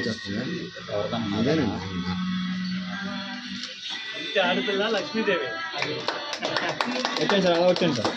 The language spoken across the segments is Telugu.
ఆడపిల్ల లక్ష్మీదేవి వచ్చాను సార్ అలా వచ్చాను సార్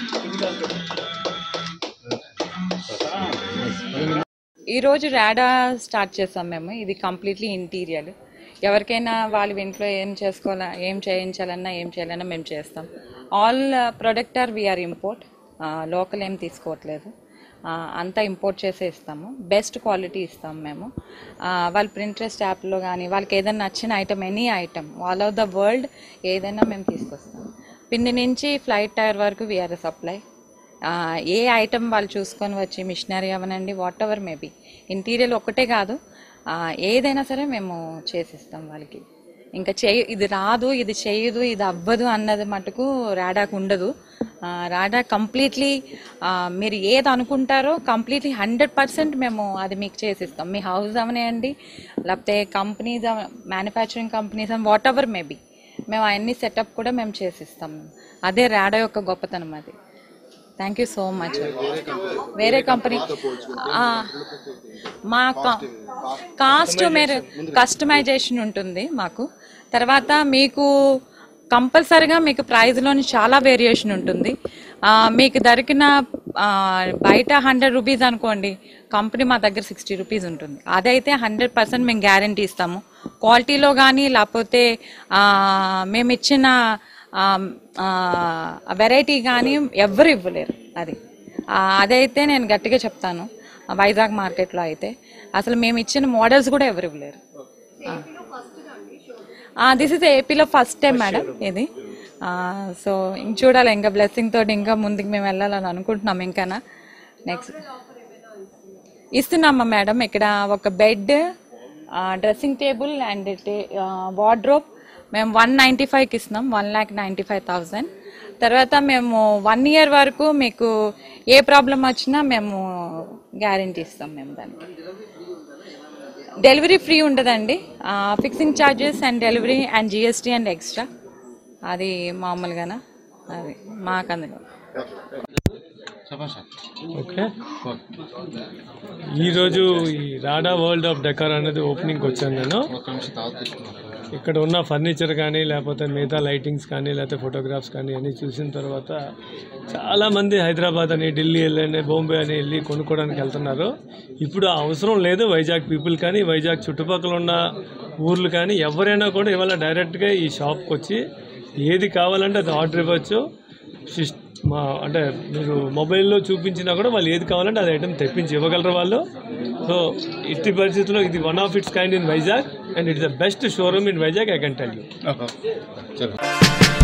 ఈరోజు ర్యాడా స్టార్ట్ చేసాం మేము ఇది కంప్లీట్లీ ఇంటీరియర్ ఎవరికైనా వాళ్ళ ఇంట్లో ఏం చేసుకోవాలా ఏం చేయించాలన్నా ఏం చేయాలన్నా మేము చేస్తాం all product are we are import local ఏం తీసుకోవట్లేదు ఆ, అంతా ఇంపోర్ట్ చేసే ఇస్తాము బెస్ట్ క్వాలిటీ ఇస్తాం మేము ఆ, వాళ్ళ ప్రింట్రెస్ట్ యాప్లో కానీ వాళ్ళకి ఏదైనా నచ్చిన item any item all over the world ఏదైనా మేము తీసుకొస్తాం పిన్ని నుంచి ఫ్లైట్ టైర్ వరకు వీఆర్ సప్లై ఆ, ఏ ఐటమ్ వాళ్ళు చూసుకొని వచ్చి మిషనరీ అవనండి వాట్ ఎవర్ మేబీ ఇంటీరియర్ ఒక్కటే కాదు ఆ, ఏదైనా సరే మేము చేసిస్తాం వాళ్ళకి ఇంకా చేయ ఇది రాదు ఇది చేయదు ఇది అవ్వదు అన్నది మటుకు రాడాకు ఉండదు ఆ, రాడా కంప్లీట్లీ మీరు ఏది అనుకుంటారో కంప్లీట్లీ హండ్రెడ్ పర్సెంట్ మేము అది మీకు చేసిస్తాం మీ హౌస్ అవనేయండి లేకపోతే companies manufacturing companies whatever maybe మేము అవన్నీ సెటప్ కూడా మేము చేసిస్తాం అదే రాడా యొక్క గొప్పతనం అది థ్యాంక్ యూ సో మచ్ వేరే కంపెనీ మా కాస్ట్ మీరు కస్టమైజేషన్ ఉంటుంది మాకు తర్వాత మీకు కంపల్సరిగా మీకు ప్రైస్లోని చాలా వేరియేషన్ ఉంటుంది ఆ, మీకు దొరికిన ఆ, బయట హండ్రెడ్ రూపీస్ అనుకోండి కంపెనీ మా దగ్గర సిక్స్టీ రూపీస్ ఉంటుంది అదైతే హండ్రెడ్ పర్సెంట్ మేము గ్యారంటీ ఇస్తాము క్వాలిటీలో కానీ లేకపోతే ఆ, మేము ఇచ్చిన వెరైటీ కానీ ఎవ్వరు ఇవ్వలేరు అది ఆ, అదైతే నేను గట్టిగా చెప్తాను ఆ, వైజాగ్ మార్కెట్లో అయితే అసలు మేము ఇచ్చిన మోడల్స్ కూడా ఎవరు ఇవ్వలేరు దిస్ ఇస్ ఏపీలో ఫస్ట్ టైం మేడం ఇది సో ఇంక చూడాలి ఇంకా బ్లెస్సింగ్ తోటి ఇంకా ముందుకు మేము వెళ్ళాలని అనుకుంటున్నాం ఇంకా నెక్స్ట్ ఇస్తున్నామా మేడం ఇక్కడ ఒక bed dressing table and wardrobe మేము వన్ నైంటీ ఫైవ్కి ఇస్తున్నాం one lakh ninety five thousand తర్వాత మేము వన్ ఇయర్ వరకు మీకు ఏ ప్రాబ్లం వచ్చినా మేము గ్యారంటీ ఇస్తాం మేము దానికి డెలివరీ ఫ్రీ ఉండదండి fixing charges and delivery and GST and extra అది మామూలుగానా అది మాకు అందులో ఓకే ఈరోజు ఈ రాడా వరల్డ్ ఆఫ్ డెకర్ అనేది ఓపెనింగ్కి వచ్చాను నేను ఇక్కడ ఉన్న ఫర్నిచర్ కానీ లేకపోతే మిగతా లైటింగ్స్ కానీ లేకపోతే ఫోటోగ్రాఫ్స్ కానీ అన్నీ చూసిన తర్వాత చాలామంది హైదరాబాద్ అని ఢిల్లీ వెళ్ళని బాంబే అని వెళ్ళి కొనుక్కోవడానికి వెళ్తున్నారు ఇప్పుడు ఆ అవసరం లేదు వైజాగ్ పీపుల్ కానీ వైజాగ్ చుట్టుపక్కల ఉన్న ఊర్లు కానీ ఎవరైనా కూడా ఇవాళ డైరెక్ట్గా ఈ షాప్కి వచ్చి ఏది కావాలంటే అది ఆర్డర్ ఇవ్వచ్చు సిస్- మా అంటే మీరు మొబైల్లో చూపించినా కూడా వాళ్ళు ఏది కావాలంటే అది ఐటమ్ తెప్పించి ఇవ్వగలరు వాళ్ళు సో ఇట్టి పరిస్థితుల్లో ఇది one of it's kind in Vizag and it's the best showroom in Vizag I can tell you చలో